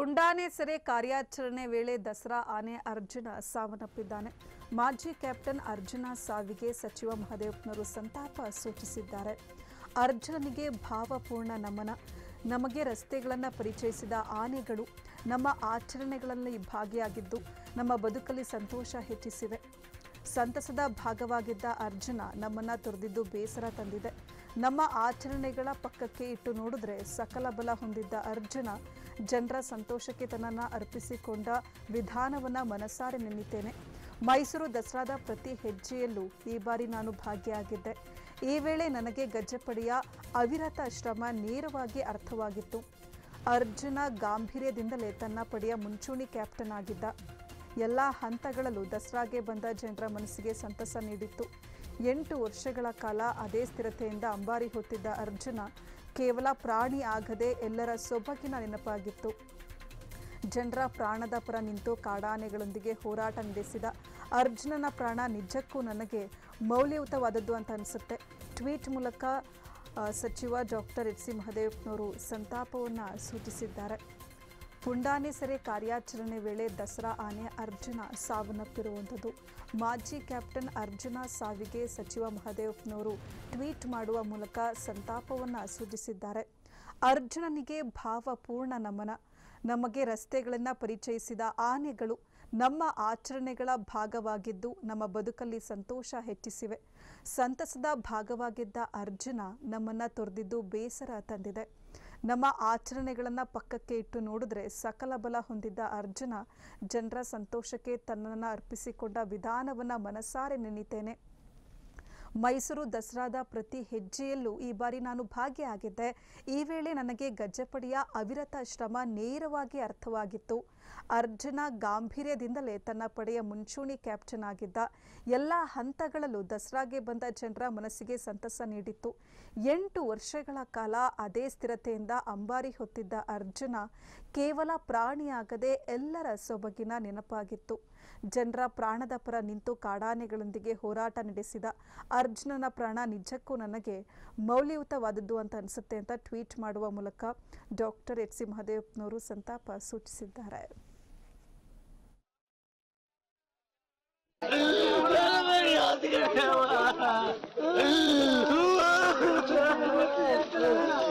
ಪುಂಡಾನೆ ಸೆರೆ ಕಾರ್ಯಾಚರಣೆ ವೇಳೆ ದಸರಾ ಆನೆ ಅರ್ಜುನ ಸಾವನ್ನಪ್ಪಿದ್ದಾನೆ ಮಾಜಿ ಕ್ಯಾಪ್ಟನ್ ಅರ್ಜುನ ಸಾವಿಗೆ ಸಚಿವ ಮಹದೇವಪ್ಪನವರು ಸಂತಾಪ ಸೂಚಿಸಿದ್ದಾರೆ ಅರ್ಜುನನಿಗೆ ಭಾವಪೂರ್ಣ ನಮನ ನಮಗೆ ರಸ್ತೆಗಳನ್ನು ಪರಿಚಯಿಸಿದ ಆನೆಗಳು ನಮ್ಮ ಆಚರಣೆಗಳಲ್ಲಿ ಭಾಗಿಯಾಗಿದ್ದು ನಮ್ಮ ಬದುಕಲ್ಲಿ ಸಂತೋಷ ಹೆಚ್ಚಿಸಿವೆ ಸಂತಸದ ಭಾಗವಾಗಿದ್ದ ಅರ್ಜುನ ನಮ್ಮನ್ನ ತೊರೆದಿದ್ದು ಬೇಸರ ತಂದಿದೆ ನಮ್ಮ ಆಚರಣೆಗಳ ಪಕ್ಕಕ್ಕೆ ಇಟ್ಟು ನೋಡಿದ್ರೆ ಸಕಲ ಬಲ ಹೊಂದಿದ್ದ ಅರ್ಜುನ ಜನರ ಸಂತೋಷಕ್ಕೆ ತನ್ನನ್ನು ಅರ್ಪಿಸಿಕೊಂಡ ವಿಧಾನವನ್ನ ಮನಸಾರೆ ನೆನ್ನಿದ್ದೇನೆ ಮೈಸೂರು ದಸರಾದ ಪ್ರತಿ ಹೆಜ್ಜೆಯಲ್ಲೂ ಈ ಬಾರಿ ನಾನು ಭಾಗಿಯಾಗಿದ್ದೆ ಈ ವೇಳೆ ನನಗೆ ಗಜ್ಜೆಪಡೆಯ ಅವಿರತ ಶ್ರಮ ನೇರವಾಗಿ ಅರ್ಥವಾಗಿತ್ತು ಅರ್ಜುನ ಗಾಂಭೀರ್ಯದಿಂದಲೇ ತನ್ನ ಪಡೆಯ ಮುಂಚೂಣಿ ಕ್ಯಾಪ್ಟನ್ ಆಗಿದ್ದ ಎಲ್ಲ ಹಂತಗಳಲ್ಲೂ ದಸರಾಗೆ ಬಂದ ಜನರ ಮನಸ್ಸಿಗೆ ಸಂತಸ ನೀಡಿತ್ತು ಎಂಟು ವರ್ಷಗಳ ಕಾಲ ಅದೇ ಸ್ಥಿರತೆಯಿಂದ ಅಂಬಾರಿ ಹೊತ್ತಿದ್ದ ಅರ್ಜುನ ಕೇವಲ ಪ್ರಾಣಿ ಆಗದೆ ಎಲ್ಲರ ಸೊಬಗಿನ ನೆನಪಾಗಿತ್ತು ಜನರ ಪ್ರಾಣದ ಪರ ನಿಂತು ಕಾಡಾನೆಗಳೊಂದಿಗೆ ಹೋರಾಟ ನಡೆಸಿದ ಅರ್ಜುನನ ಪ್ರಾಣ ನಿಜಕ್ಕೂ ನನಗೆ ಮೌಲ್ಯಯುತವಾದದ್ದು ಅಂತ ಅನಿಸುತ್ತೆ ಟ್ವೀಟ್ ಮೂಲಕ ಆ, ಸಚಿವ ಡಾಕ್ಟರ್ ಎಚ್ ಸಿ ಮಹದೇವಪ್ಪನವರು ಸಂತಾಪವನ್ನು ಸೂಚಿಸಿದ್ದಾರೆ ಪುಂಡಾನೆ ಸೆರೆ ಕಾರ್ಯಾಚರಣೆ ವೇಳೆ ದಸರಾ ಆನೆ ಅರ್ಜುನ ಸಾವನ್ನಪ್ಪಿರುವಂಥದ್ದು ಮಾಜಿ ಕ್ಯಾಪ್ಟನ್ ಅರ್ಜುನ ಸಾವಿಗೆ ಸಚಿವ ಮಹದೇವಪ್ಪನವರು ಟ್ವೀಟ್ ಮಾಡುವ ಮೂಲಕ ಸಂತಾಪವನ್ನು ಸೂಚಿಸಿದ್ದಾರೆ ಅರ್ಜುನನಿಗೆ ಭಾವಪೂರ್ಣ ನಮನ ನಮಗೆ ರಸ್ತೆಗಳನ್ನು ಪರಿಚಯಿಸಿದ ಆನೆಗಳು ನಮ್ಮ ಆಚರಣೆಗಳ ಭಾಗವಾಗಿದ್ದು ನಮ್ಮ ಬದುಕಲ್ಲಿ ಸಂತೋಷ ಹೆಚ್ಚಿಸಿವೆ ಸಂತಸದ ಭಾಗವಾಗಿದ್ದ ಅರ್ಜುನ ನಮ್ಮನ್ನ ತೊರೆದಿದ್ದು ಬೇಸರ ತಂದಿದೆ ನಮ್ಮ ಆಚರಣೆಗಳನ್ನು ಪಕ್ಕಕ್ಕೆ ಇಟ್ಟು ನೋಡಿದ್ರೆ ಸಕಲ ಬಲ ಹೊಂದಿದ್ದ ಅರ್ಜುನ ಜನರ ಸಂತೋಷಕ್ಕೆ ತನ್ನನ್ನು ಅರ್ಪಿಸಿಕೊಂಡ ವಿಧಾನವನ್ನು ಮನಸಾರೆ ನೆನಿತೇನೆ ಮೈಸೂರು ದಸರಾದ ಪ್ರತಿ ಹೆಜ್ಜೆಯಲ್ಲೂ ಈ ಬಾರಿ ನಾನು ಭಾಗಿಯಾಗಿದ್ದೆ ಈ ವೇಳೆ ನನಗೆ ಗಜ್ಜೆಪಡೆಯ ಅವಿರತ ಶ್ರಮ ನೇರವಾಗಿ ಅರ್ಥವಾಗಿತ್ತು ಅರ್ಜುನ ಗಾಂಭೀರ್ಯದಿಂದಲೇ ತನ್ನ ಪಡೆಯ ಮುಂಚೂಣಿ ಕ್ಯಾಪ್ಟನ್ ಆಗಿದ್ದ ಎಲ್ಲ ಹಂತಗಳಲ್ಲೂ ದಸರಾಗೆ ಬಂದ ಜನರ ಮನಸ್ಸಿಗೆ ಸಂತಸ ನೀಡಿತ್ತು ಎಂಟು ವರ್ಷಗಳ ಕಾಲ ಅದೇ ಸ್ಥಿರತೆಯಿಂದ ಅಂಬಾರಿ ಹೊತ್ತಿದ್ದ ಅರ್ಜುನ ಕೇವಲ ಪ್ರಾಣಿಯಾಗದೆ ಎಲ್ಲರ ಸೊಬಗಿನ ನೆನಪಾಗಿತ್ತು ಜನರ ಪ್ರಾಣದ ಪರ ನಿಂತು ಕಾಡಾನೆಗಳೊಂದಿಗೆ ಹೋರಾಟ ನಡೆಸಿದ ಅರ್ಜುನನ ಪ್ರಾಣ ನಿಜಕ್ಕೂ ನನಗೆ ಮೌಲ್ಯಯುತವಾದದ್ದು ಅಂತ ಅನಿಸುತ್ತೆ ಅಂತ ಟ್ವೀಟ್ ಮಾಡುವ ಮೂಲಕ ಡಾಕ್ಟರ್ ಎಚ್ ಸಿ ಮಹದೇವಪ್ಪನವರು ಸಂತಾಪ ಸೂಚಿಸಿದ್ದಾರೆ ಯಾವ್ದು